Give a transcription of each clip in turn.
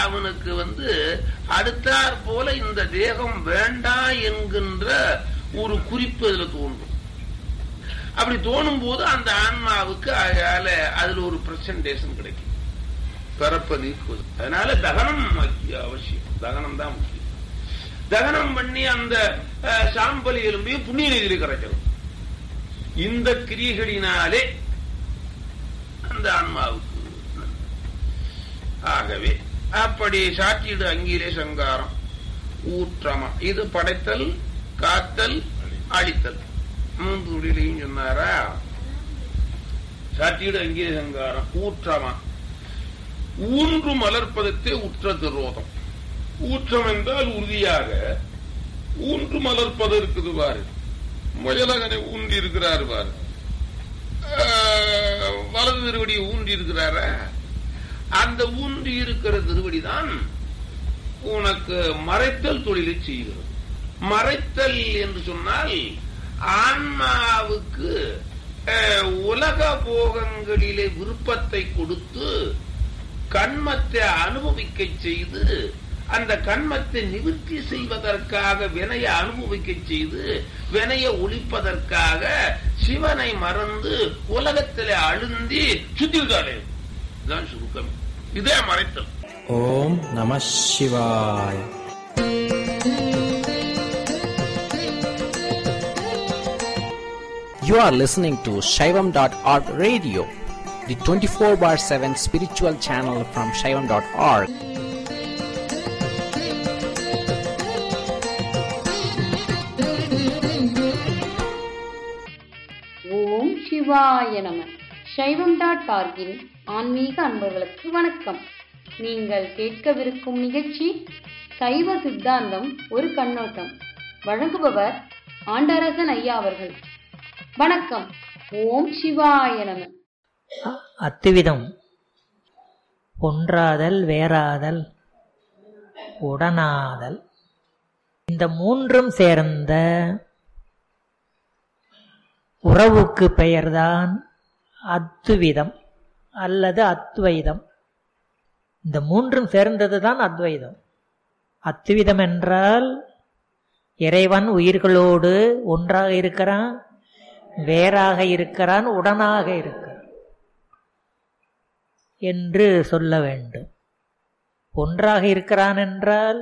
அவனுக்கு வந்து அடுத்தாற் போல இந்த தேகம் வேண்டாம் என்கின்ற ஒரு குறிப்பு அதுல தோன்றும் அப்படி தோணும் போது அந்த ஆன்மாவுக்கு அதால அதுல ஒரு பிரசன்டேஷன் கிடைக்கும் பிறப்ப நீக்குவது அதனால தகனம் முக்கிய அவசியம் தகனம் தான் முக்கியம் தகனம் பண்ணி அந்த அஹ், சாம்பல் எலும்பையும் புண்ணிய நிதியில் கரைக்கணும் இந்த கிரிகளினாலே அந்த ஆன்மாவுக்கு நன்மை. ஆகவே அப்படி சாற்றிடு அங்கீரே சங்காரம் ஊற்றமா இது படைத்தல் காத்தல் அழித்தல் மூன்று தொழிலையும் சொன்னாரா சாற்றிடு அங்கீரே சங்காரம் ஊற்றமா ஊன்று மலர்ப்பதத்தே உற்ற திரோதம் ஊற்றம் என்றால் உறுதியாக ஊன்று மலர்ப்பது இருக்குது பாரு முயலகனை ஊன்றி இருக்கிறார் பாரு ஆஹ், வலது திருவடியை ஊன்றி இருக்கிறாரா அந்த ஊன்றி இருக்கிற திருவடிதான் உனக்கு மறைத்தல் தொழிலை செய்கிறது மறைத்தல் என்று சொன்னால் ஆன்மாவுக்கு அஹ், உலக போகங்களிலே விருப்பத்தை கொடுத்து கண்மத்தை அனுபவிக்க செய்து அந்த கண்மத்தை நிவர்த்தி செய்வதற்காக வினைய அனுபவிக்க செய்து வினைய ஒழிப்பதற்காக சிவனை மறந்து உலகத்திலே அழுந்தி சுத்திவிட்டாரே இதுதான் சுருக்கம் இதே மறைத்தல் ஓம் நம சிவாய் You are listening to Shaivam.org radio, the 24 bar 7 spiritual channel from Shaivam.org. ஓம் சிவாய நம சைவம் டாட் ஆர்கின் ஆன்மீக அன்பர்களுக்கு வணக்கம் நீங்கள் கேட்கவிருக்கும் நிகழ்ச்சி சைவ சித்தாந்தம் ஒரு கண்ணோட்டம் வழங்குபவர் ஆண்டரசன் ஐயா அவர்கள் வணக்கம் ஓம் சிவாய நம அ- அத்துவிதம் ஒன்றாதல் வேறாதல் உடனாதல் இந்த மூன்றும் சேர்ந்த உறவுக்கு பெயர்தான் அத்துவிதம் அல்லது அத்வைதம் இந்த மூன்றும் சேர்ந்ததுதான் அத்வைதம் அத்துவிதம் என்றால் இறைவன் உயிர்களோடு ஒன்றாக இருக்கிறான் வேறாக இருக்கிறான் உடனாக இருக்கிறான் என்று சொல்ல வேண்டும் ஒன்றாக இருக்கிறான் என்றால்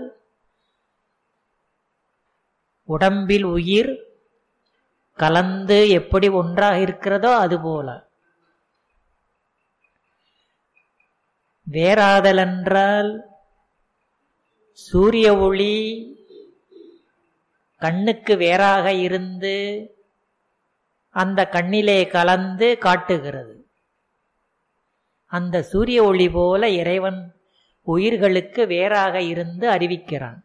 உடம்பில் உயிர் கலந்து எப்படி ஒன்றாக இருக்கிறதோ அதுபோல வேறாதல் என்றால் சூரிய ஒளி கண்ணுக்கு வேறாக இருந்து அந்த கண்ணிலே கலந்து காட்டுகிறது அந்த சூரிய ஒளி போல இறைவன் உயிர்களுக்கு வேறாக இருந்து அறிவிக்கிறான்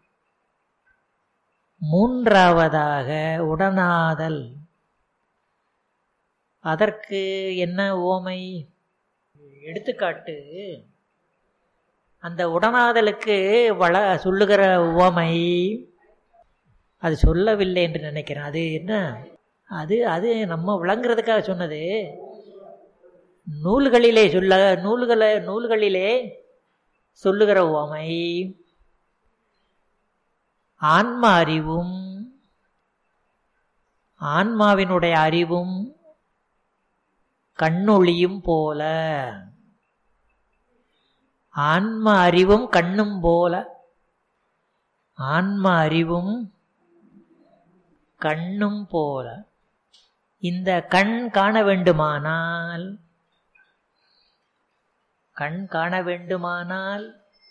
மூன்றாவதாக உடனாதல் அதற்கு என்ன ஓமை எடுத்துக்காட்டு அந்த உடனாதலுக்கு வள சொல்லுகிற உவமை அது சொல்லவில்லை என்று நினைக்கிறேன் அது என்ன அது அது நம்ம விளங்குறதுக்காக சொன்னது நூல்களிலே சொல்ல நூல்களை நூல்களிலே சொல்லுகிற உவமை ஆன்ம அறிவும் ஆன்மாவினுடைய அறிவும் கண்ணொளியும் போல ஆன்ம அறிவும் கண்ணும் போல ஆன்ம அறிவும் கண்ணும் போல இந்த கண் காண வேண்டுமானால் கண் காண வேண்டுமானால்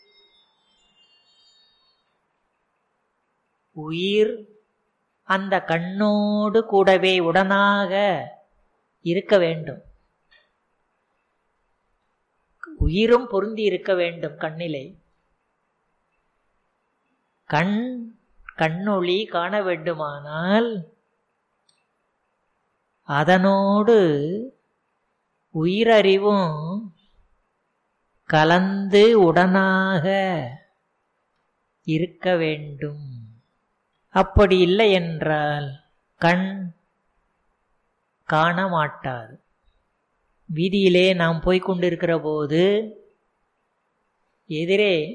உயிர் அந்த கண்ணோடு கூடவே உடனாக இருக்க வேண்டும் உயிரும் பொருந்தி இருக்க வேண்டும் கண்ணிலே கண் கண்ணொளி காண வேண்டுமானால் அதனோடு உயிரறிவும் கலந்து உடனாக இருக்க வேண்டும் அப்படி இல்லை என்றால் கண் காண மாட்டாது வீதியிலே நாம் போய்க் கொண்டிருக்கிற போது எதிரே